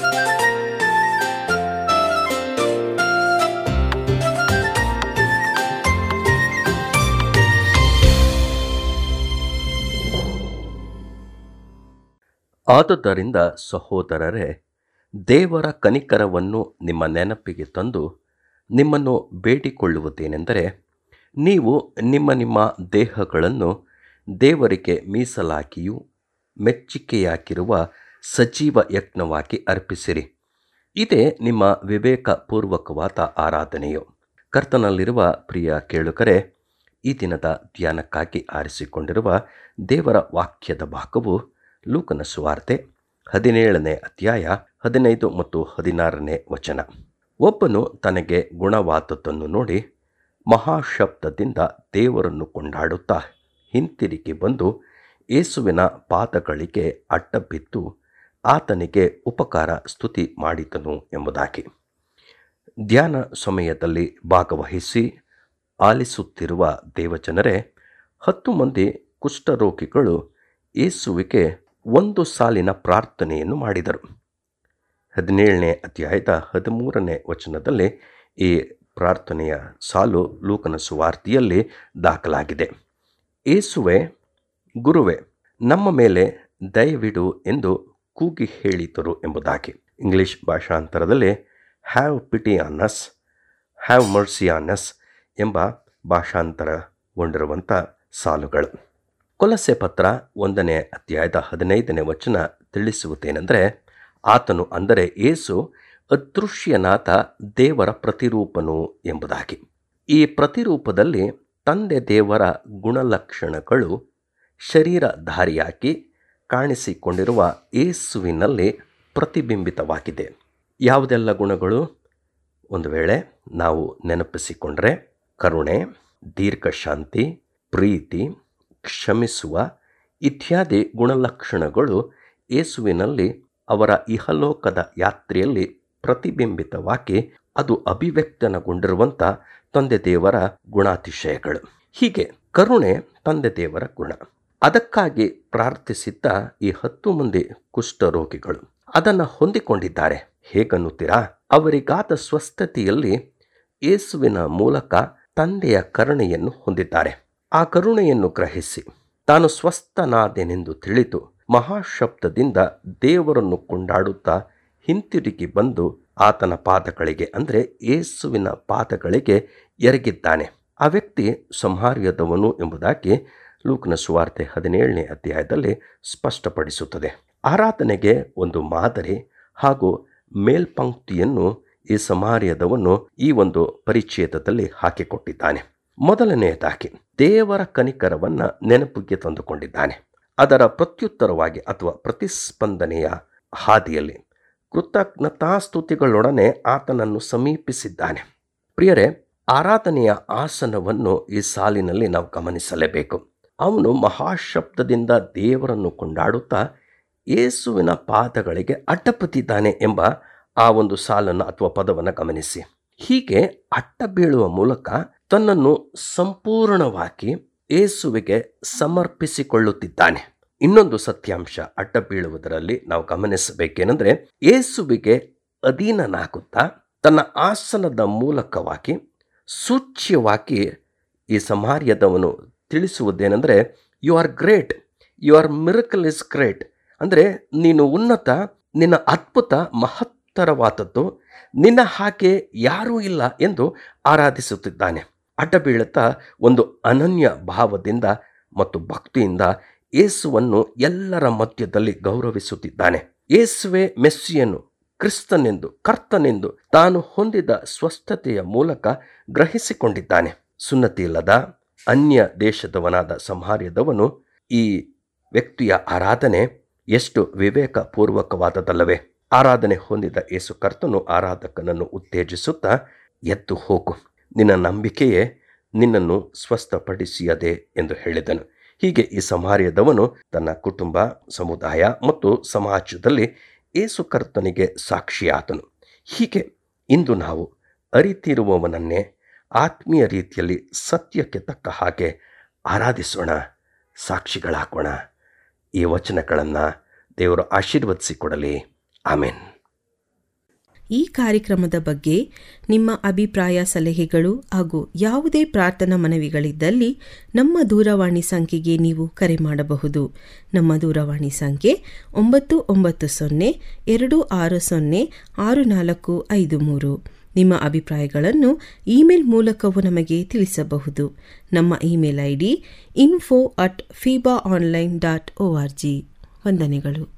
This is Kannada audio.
ಆದುದರಿಂದ ಸಹೋದರರೇ ದೇವರ ಕನಿಕರವನ್ನು ನಿಮ್ಮ ನೆನಪಿಗೆ ತಂದು ನಿಮ್ಮನ್ನು ಬೇಡಿಕೊಳ್ಳುವುದೇನೆಂದರೆ ನೀವು ನಿಮ್ಮ ನಿಮ್ಮ ದೇಹಗಳನ್ನು ದೇವರಿಗೆ ಮೀಸಲಾಗಿಯೂ ಮೆಚ್ಚಿಕೆಯಾಗಿರುವ ಸಜೀವ ಯಜ್ಞವಾಗಿ ಅರ್ಪಿಸಿರಿ ಇದೇ ನಿಮ್ಮ ವಿವೇಕಪೂರ್ವಕವಾದ ಆರಾಧನೆಯು ಕರ್ತನಲ್ಲಿರುವ ಪ್ರಿಯ ಕೇಳುಗರೆ ಈ ದಿನದ ಧ್ಯಾನಕ್ಕಾಗಿ ಆರಿಸಿಕೊಂಡಿರುವ ದೇವರ ವಾಕ್ಯದ ಭಾಗವು ಲೂಕನ ಸುವಾರ್ತೆ ಹದಿನೇಳನೇ ಅಧ್ಯಾಯ ಹದಿನೈದು ಮತ್ತು ಹದಿನಾರನೇ ವಚನ ಒಬ್ಬನು ತನಗೆ ಗುಣವಾದದ್ದನ್ನು ನೋಡಿ ಮಹಾಶಬ್ದದಿಂದ ದೇವರನ್ನು ಕೊಂಡಾಡುತ್ತಾ ಹಿಂತಿರುಗಿ ಬಂದು ಯೇಸುವಿನ ಪಾದಗಳಿಗೆ ಅಡ್ಡಬಿದ್ದು ಆತನಿಗೆ ಉಪಕಾರ ಸ್ತುತಿ ಮಾಡಿದನು ಎಂಬುದಾಗಿ ಧ್ಯಾನ ಸಮಯದಲ್ಲಿ ಭಾಗವಹಿಸಿ ಆಲಿಸುತ್ತಿರುವ ದೇವಜನರೇ ಹತ್ತು ಮಂದಿ ಕುಷ್ಠರೋಗಿಗಳು ಯೇಸುವಿಗೆ ಒಂದು ಸಾಲಿನ ಪ್ರಾರ್ಥನೆಯನ್ನು ಮಾಡಿದರು ಹದಿನೇಳನೇ ಅಧ್ಯಾಯದ ಹದಿಮೂರನೇ ವಚನದಲ್ಲಿ ಈ ಪ್ರಾರ್ಥನೆಯ ಸಾಲು ಲೂಕನ ಸುವಾರ್ತಿಯಲ್ಲಿ ದಾಖಲಾಗಿದೆ ಏಸುವೆ ಗುರುವೆ ನಮ್ಮ ಮೇಲೆ ದಯವಿಡು ಎಂದು ಕೂಗಿ ಹೇಳಿದರು ಎಂಬುದಾಗಿ ಇಂಗ್ಲಿಷ್ ಭಾಷಾಂತರದಲ್ಲಿ have pity on us have mercy on us ಎಂಬ ಭಾಷಾಂತರಗೊಂಡಿರುವಂಥ ಸಾಲುಗಳು ಕೊಲಸೆ ಪತ್ರ ಒಂದನೇ ಅಧ್ಯಾಯದ ಹದಿನೈದನೇ ವಚನ ತಿಳಿಸುವುದೇನೆಂದರೆ ಆತನು ಅಂದರೆ ಏಸು ಅದೃಶ್ಯನಾದ ದೇವರ ಪ್ರತಿರೂಪನು ಎಂಬುದಾಗಿ ಈ ಪ್ರತಿರೂಪದಲ್ಲಿ ತಂದೆ ದೇವರ ಗುಣಲಕ್ಷಣಗಳು ಶರೀರಧಾರಿಯಾಗಿ ಕಾಣಿಸಿಕೊಂಡಿರುವ ಏಸುವಿನಲ್ಲಿ ಪ್ರತಿಬಿಂಬಿತವಾಗಿದೆ ಯಾವುದೆಲ್ಲ ಗುಣಗಳು ಒಂದು ವೇಳೆ ನಾವು ನೆನಪಿಸಿಕೊಂಡ್ರೆ ಕರುಣೆ ದೀರ್ಘಶಾಂತಿ ಪ್ರೀತಿ ಕ್ಷಮಿಸುವ ಇತ್ಯಾದಿ ಗುಣಲಕ್ಷಣಗಳು ಯೇಸುವಿನಲ್ಲಿ ಅವರ ಇಹಲೋಕದ ಯಾತ್ರೆಯಲ್ಲಿ ಪ್ರತಿಬಿಂಬಿತವಾಗಿ ಅದು ಅಭಿವ್ಯಕ್ತನಗೊಂಡಿರುವಂಥ ತಂದೆ ದೇವರ ಗುಣಾತಿಶಯಗಳು ಹೀಗೆ ಕರುಣೆ ತಂದೆ ದೇವರ ಗುಣ ಅದಕ್ಕಾಗಿ ಪ್ರಾರ್ಥಿಸಿದ್ದ ಈ ಹತ್ತು ಮಂದಿ ಕುಷ್ಠರೋಗಿಗಳು ಅದನ್ನು ಹೊಂದಿಕೊಂಡಿದ್ದಾರೆ ಹೇಗನ್ನುತ್ತೀರಾ ಅವರಿಗಾದ ಸ್ವಸ್ಥತೆಯಲ್ಲಿ ಯೇಸುವಿನ ಮೂಲಕ ತಂದೆಯ ಕರುಣೆಯನ್ನು ಹೊಂದಿದ್ದಾರೆ ಆ ಕರುಣೆಯನ್ನು ಗ್ರಹಿಸಿ ತಾನು ಸ್ವಸ್ಥನಾದೆನೆಂದು ತಿಳಿದು ಮಹಾಶಬ್ದದಿಂದ ದೇವರನ್ನು ಕೊಂಡಾಡುತ್ತಾ ಹಿಂತಿರುಗಿ ಬಂದು ಆತನ ಪಾದಗಳಿಗೆ ಅಂದರೆ ಯೇಸುವಿನ ಪಾದಗಳಿಗೆ ಎರಗಿದ್ದಾನೆ ಆ ವ್ಯಕ್ತಿ ಸಂಹಾರ್ಯದವನು ಎಂಬುದಾಗಿ ಲೂಕನ ಸುವಾರ್ತೆ ಹದಿನೇಳನೇ ಅಧ್ಯಾಯದಲ್ಲಿ ಸ್ಪಷ್ಟಪಡಿಸುತ್ತದೆ ಆರಾಧನೆಗೆ ಒಂದು ಮಾದರಿ ಹಾಗೂ ಮೇಲ್ಪಂಕ್ತಿಯನ್ನು ಈ ಸಮಾರ್ಯದವನು ಈ ಒಂದು ಪರಿಚ್ಛೇದದಲ್ಲಿ ಹಾಕಿಕೊಟ್ಟಿದ್ದಾನೆ ಮೊದಲನೆಯದಾಗಿ ದೇವರ ಕನಿಕರವನ್ನು ನೆನಪಿಗೆ ತಂದುಕೊಂಡಿದ್ದಾನೆ ಅದರ ಪ್ರತ್ಯುತ್ತರವಾಗಿ ಅಥವಾ ಪ್ರತಿಸ್ಪಂದನೆಯ ಹಾದಿಯಲ್ಲಿ ಕೃತಜ್ಞತಾಸ್ತುತಿಗಳೊಡನೆ ಆತನನ್ನು ಸಮೀಪಿಸಿದ್ದಾನೆ ಪ್ರಿಯರೇ ಆರಾಧನೆಯ ಆಸನವನ್ನು ಈ ಸಾಲಿನಲ್ಲಿ ನಾವು ಗಮನಿಸಲೇಬೇಕು ಅವನು ಮಹಾಶಬ್ದದಿಂದ ದೇವರನ್ನು ಕೊಂಡಾಡುತ್ತಾ ಯೇಸುವಿನ ಪಾದಗಳಿಗೆ ಅಡ್ಡಪತಿದ್ದಾನೆ ಎಂಬ ಆ ಒಂದು ಸಾಲನ್ನು ಅಥವಾ ಪದವನ್ನು ಗಮನಿಸಿ ಹೀಗೆ ಅಡ್ಡ ಬೀಳುವ ಮೂಲಕ ತನ್ನನ್ನು ಸಂಪೂರ್ಣವಾಗಿ ಯೇಸುವಿಗೆ ಸಮರ್ಪಿಸಿಕೊಳ್ಳುತ್ತಿದ್ದಾನೆ ಇನ್ನೊಂದು ಸತ್ಯಾಂಶ ಅಡ್ಡ ಬೀಳುವುದರಲ್ಲಿ ನಾವು ಗಮನಿಸಬೇಕೇನೆಂದರೆ ಯೇಸುವಿಗೆ ಅಧೀನನಾಗುತ್ತಾ ತನ್ನ ಆಸನದ ಮೂಲಕವಾಗಿ ಸೂಚ್ಯವಾಗಿ ಈ ಸಮಾರ್ಯದವನು ತಿಳಿಸುವುದೇನೆಂದರೆ you are great you are miracle is great ಅಂದರೆ ನೀನು ಉನ್ನತ ನಿನ್ನ ಅದ್ಭುತ ಮಹತ್ತರವಾದದ್ದು ನಿನ್ನ ಹಾಗೆ ಯಾರೂ ಇಲ್ಲ ಎಂದು ಆರಾಧಿಸುತ್ತಿದ್ದಾನೆ ಅಡ್ಡ ಬೀಳುತ್ತಾ ಒಂದು ಅನನ್ಯ ಭಾವದಿಂದ ಮತ್ತು ಭಕ್ತಿಯಿಂದ ಯೇಸುವನ್ನು ಎಲ್ಲರ ಮಧ್ಯದಲ್ಲಿ ಗೌರವಿಸುತ್ತಿದ್ದಾನೆ ಯೇಸುವೆ ಮೆಸ್ಸಿಯನ್ನು ಕ್ರಿಸ್ತನೆಂದು ಕರ್ತನೆಂದು ತಾನು ಹೊಂದಿದ ಸ್ವಸ್ಥತೆಯ ಮೂಲಕ ಗ್ರಹಿಸಿಕೊಂಡಿದ್ದಾನೆ ಸುನ್ನತಿ ಇಲ್ಲದ ಅನ್ಯ ದೇಶದವನಾದ ಸಂಹಾರ್ಯದವನು ಈ ವ್ಯಕ್ತಿಯ ಆರಾಧನೆ ಎಷ್ಟು ವಿವೇಕಪೂರ್ವಕವಾದದಲ್ಲವೇ ಆರಾಧನೆ ಹೊಂದಿದ ಯೇಸು ಕರ್ತನು ಆರಾಧಕನನ್ನು ಉತ್ತೇಜಿಸುತ್ತಾ ಎದ್ದು ಹೋಗು ನಿನ್ನ ನಂಬಿಕೆಯೇ ನಿನ್ನನ್ನು ಸ್ವಸ್ಥಪಡಿಸಿಯದೆ ಎಂದು ಹೇಳಿದನು ಹೀಗೆ ಈ ಸಮಾರ್ಯದವನು ತನ್ನ ಕುಟುಂಬ ಸಮುದಾಯ ಮತ್ತು ಸಮಾಜದಲ್ಲಿ ಏಸು ಕರ್ತನಿಗೆ ಸಾಕ್ಷಿಯಾದನು ಹೀಗೆ ಇಂದು ನಾವು ಅರಿತಿರುವವನನ್ನೇ ಆತ್ಮೀಯ ರೀತಿಯಲ್ಲಿ ಸತ್ಯಕ್ಕೆ ತಕ್ಕ ಹಾಗೆ ಆರಾಧಿಸೋಣ ಸಾಕ್ಷಿಗಳಾಗೋಣ ಈ ವಚನಗಳನ್ನು ದೇವರು ಆಶೀರ್ವದಿಸಿಕೊಡಲಿ ಆಮೇನ್ ಈ ಕಾರ್ಯಕ್ರಮದ ಬಗ್ಗೆ ನಿಮ್ಮ ಅಭಿಪ್ರಾಯ ಸಲಹೆಗಳು ಹಾಗೂ ಯಾವುದೇ ಪ್ರಾರ್ಥನಾ ಮನವಿಗಳಿದ್ದಲ್ಲಿ ನಮ್ಮ ದೂರವಾಣಿ ಸಂಖ್ಯೆಗೆ ನೀವು ಕರೆ ಮಾಡಬಹುದು ನಮ್ಮ ದೂರವಾಣಿ ಸಂಖ್ಯೆ ಒಂಬತ್ತು ಒಂಬತ್ತು ಸೊನ್ನೆ ಎರಡು ಆರು ಸೊನ್ನೆ ಆರು ನಾಲ್ಕು ಐದು ಮೂರು ನಿಮ್ಮ ಅಭಿಪ್ರಾಯಗಳನ್ನು ಇಮೇಲ್ ಮೂಲಕವೂ ನಮಗೆ ತಿಳಿಸಬಹುದು ನಮ್ಮ email I D info at fiba online dot O R G ವಂದನೆಗಳು